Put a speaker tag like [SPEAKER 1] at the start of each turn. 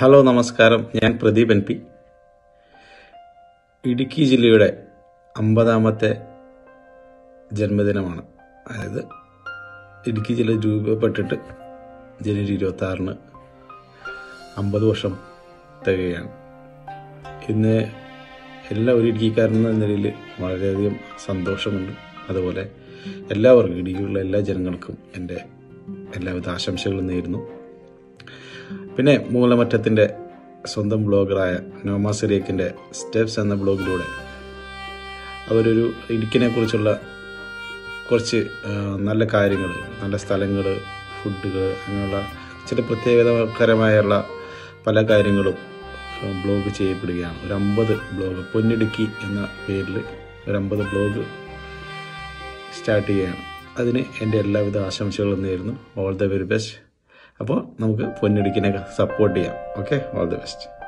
[SPEAKER 1] hello നമസ്കാരം ഞാൻ Pradeep N P Idukki ജില്ലയുടെ അമ്പതാമത്തെ ജന്മദിനമാണ് അതായത് ഇടുക്കി ജില്ല രൂപപ്പെട്ടിട്ട് ജനുവരി ഇരുപത്തി ആറിന് അമ്പത് വർഷം തികയാണ് ഇന്ന് എല്ലാ ഒരു ഇടുക്കിക്കാരൻ എന്ന നിലയിൽ വളരെയധികം സന്തോഷമുണ്ട് അതുപോലെ എല്ലാവർക്കും ഇടുക്കിയിലുള്ള എല്ലാ ജനങ്ങൾക്കും എൻ്റെ എല്ലാവിധ ആശംസകളും നേരുന്നു പിന്നെ മൂലമറ്റത്തിൻ്റെ സ്വന്തം ബ്ലോഗറായ നോമ സിറേക്കിൻ്റെ സ്റ്റെപ്സ് എന്ന ബ്ലോഗിലൂടെ അവരൊരു ഇടുക്കിനെ കുറിച്ചുള്ള കുറച്ച് ആ, നല്ല കാര്യങ്ങൾ നല്ല സ്ഥലങ്ങൾ ഫുഡുകൾ അങ്ങനെയുള്ള ചില പ്രത്യേകതകരമായുള്ള പല കാര്യങ്ങളും ആ, ബ്ലോഗ് ചെയ്യപ്പെടുകയാണ് ഒരു അമ്പത് ബ്ലോഗ് പൊന്നിടുക്കി എന്ന പേരിൽ ഒരു അമ്പത് ബ്ലോഗ് സ്റ്റാർട്ട് ചെയ്യുകയാണ് അതിന് എൻ്റെ എല്ലാവിധ ആശംസകളും നേരുന്നു ഓൾ ദ വെരി ബെസ്റ്റ് അപ്പോൾ നമുക്ക് പൊന്നിടുക്കിനെ സപ്പോർട്ട് ചെയ്യാം ഓക്കെ ഓൾ ദി ബെസ്റ്റ്